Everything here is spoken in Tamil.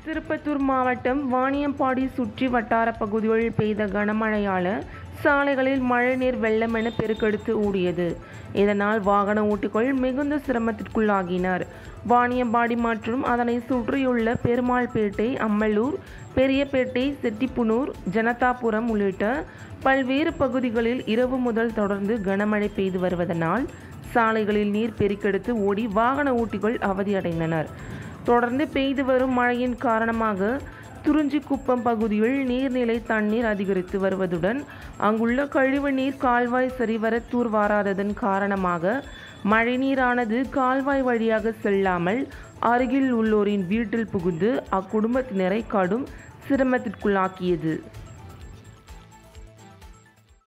திருப்பத்தூர் மாவட்டம் வாணியம்பாடி சுற்றி வட்டார பகுதிகளில் பெய்த கனமழையால் சாலைகளில் மழைநீர் வெள்ளமென பெருக்கெடுத்து ஓடியது இதனால் வாகன ஓட்டிகள் மிகுந்த சிரமத்திற்குள்ளாகினர் வாணியம்பாடி மற்றும் அதனை சுற்றியுள்ள பெருமாள்பேட்டை அம்மலூர் பெரியபேட்டை செட்டிப்புனூர் ஜனதாபுரம் உள்ளிட்ட பல்வேறு பகுதிகளில் இரவு முதல் தொடர்ந்து கனமழை பெய்து வருவதனால் சாலைகளில் நீர் பெருக்கெடுத்து ஓடி வாகன ஓட்டிகள் அவதியடைந்தனர் தொடர்ந்து பெய்து வரும் மழையின் காரணமாக துறிஞ்சிக்குப்பம் பகுதியில் நீர்நிலை தண்ணீர் அதிகரித்து வருவதுடன் அங்குள்ள கழிவு நீர் கால்வாய் சரிவர தூர்வாராததன் காரணமாக மழைநீரானது கால்வாய் வழியாக செல்லாமல் அருகில் உள்ளோரின் வீட்டில் புகுந்து அக்குடும்பத்தினரை கடும் சிரமத்திற்குள்ளாக்கியது